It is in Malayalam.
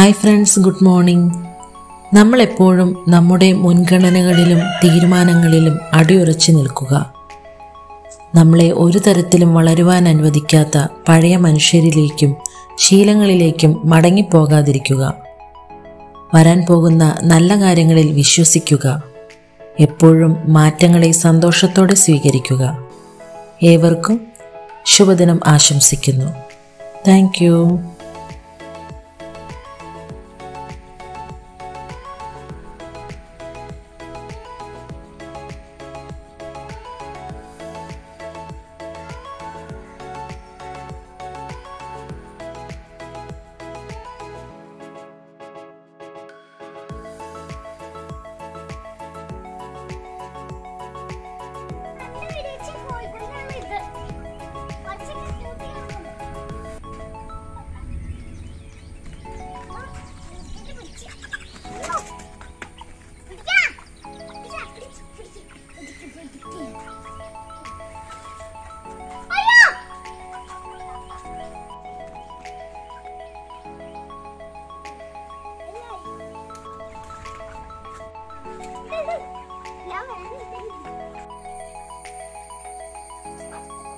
ഹായ് ഫ്രണ്ട്സ് ഗുഡ് മോർണിംഗ് നമ്മളെപ്പോഴും നമ്മുടെ മുൻഗണനകളിലും തീരുമാനങ്ങളിലും അടിയുറച്ചു നിൽക്കുക നമ്മളെ ഒരു തരത്തിലും വളരുവാൻ അനുവദിക്കാത്ത പഴയ മനുഷ്യരിലേക്കും ശീലങ്ങളിലേക്കും മടങ്ങിപ്പോകാതിരിക്കുക വരാൻ പോകുന്ന നല്ല കാര്യങ്ങളിൽ വിശ്വസിക്കുക എപ്പോഴും മാറ്റങ്ങളെ സന്തോഷത്തോടെ സ്വീകരിക്കുക ഏവർക്കും ശുഭദിനം ആശംസിക്കുന്നു താങ്ക് യു ഞാൻ വേണം